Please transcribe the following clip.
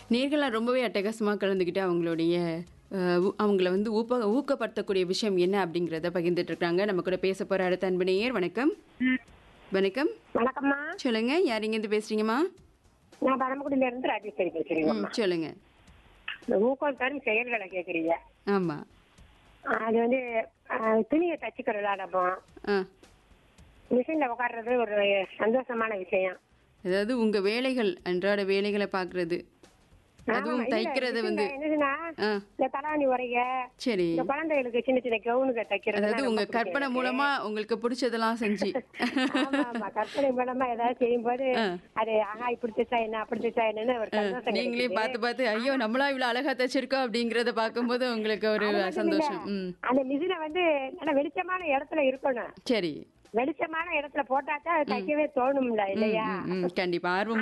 நேர்கள்லாம் ரொம்பவே அட்டகாசமா கலந்துக்கிட்டு அவங்களுடைய அஹ், ஊ- அவங்கள வந்து ஊப்ப ஊக்கப்படுத்தக்கூடிய விஷயம் என்ன அப்படிங்கிறத பகிர்ந்துட்டு இருக்காங்க நம்ம கூட பேச போற அடுத்த அன்பு நேயர் வணக்கம் வணக்கம் வணக்கம்மா சொல்லுங்க யார் இங்கேருந்து பேசுறீங்கம்மா நான் பரமக்குடியில இருந்து ராஜேஸ்வரி ம் பேசுறேங்கம்மா சொல்லுங்க இந்த ஊக்கம் தரும் செயல்களை கேக்குறீங்க ஆமா அது வந்து அஹ், துணியை தச்சுக்கிற விளையாடப்போம் ஆ மிஷின்ல உட்கார்றது ஒரு சந்தோஷமான விஷயம் அதாவது உங்க வேலைகள் அன்றாட வேலைகளை பார்க்கிறது அதுவும் ஆமா, இல்ல, தைக்கிறது வந்து மிஷின்ல என்னதுன்னா ஆ இந்த தலாணி உரைய சரி இந்த குழந்தைகளுக்கு சின்ன சின்ன கவுனுக தைக்கிறது அதாவது உங்க கற்பனை மூலமா உங்களுக்கு பிடிச்சதெல்லாம் செஞ்சு ஆமா ஆமா கற்பனை மூலமா ஏதாவது செய்யும்போது அது ஆஹா இப்படி தைச்சா என்ன அப்படி தைச்சா என்னன்னு ஒரு சந்தோஷம் நீங்களே கிடைக்குது. பார்த்து பார்த்து ஐயோ நம்மளா இவ்வளவு அழகா தச்சிருக்கோம் அப்படிங்கறத பார்க்கும்போது உங்களுக்கு ஒரு அது மட்டும் சந்தோஷம் இல்ல, ம் அந்த மிஷினை வந்து நல்ல வெளிச்சமான இடத்துல இருக்கணும் சரி வெளிச்சமான இடத்துல போட்டாதான் அது தைக்கவே தோணும்ல ம், இல்லையா ம், ம், கண்டிப்பா ஆர்வம்